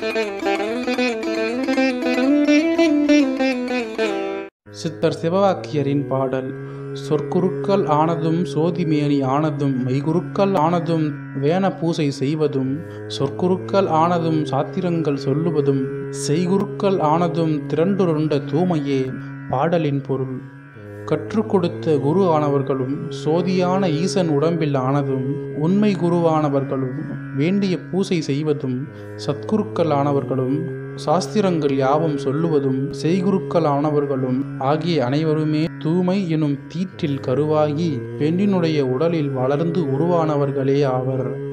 சித்தர் சிவவாக்கியரின் பாடல் சொற்குருக்கள் ஆனதும் சோதிமேனி ஆனதும் மெய்குருக்கள் ஆனதும் வேன பூசை செய்வதும் சொற்குருக்கள் ஆனதும் சாத்திரங்கள் சொல்லுவதும் செய்குருக்கள் ஆனதும் திரண்டுருண்ட தூமையே பாடலின் பொருள் கற்றுக் கொடுத்த குரு ஆனவர்களும் சோதியான ஈசன் உடம்பில் ஆனதும் உண்மை குருவானவர்களும் வேண்டிய பூசை செய்வதும் சத்குருக்கள் ஆனவர்களும் சாஸ்திரங்கள் யாவும் சொல்லுவதும் செய்குருக்கள் ஆனவர்களும் ஆகிய அனைவருமே தூய்மை எனும் தீற்றில் கருவாகி பெண்ணினுடைய உடலில் வளர்ந்து உருவானவர்களே ஆவர்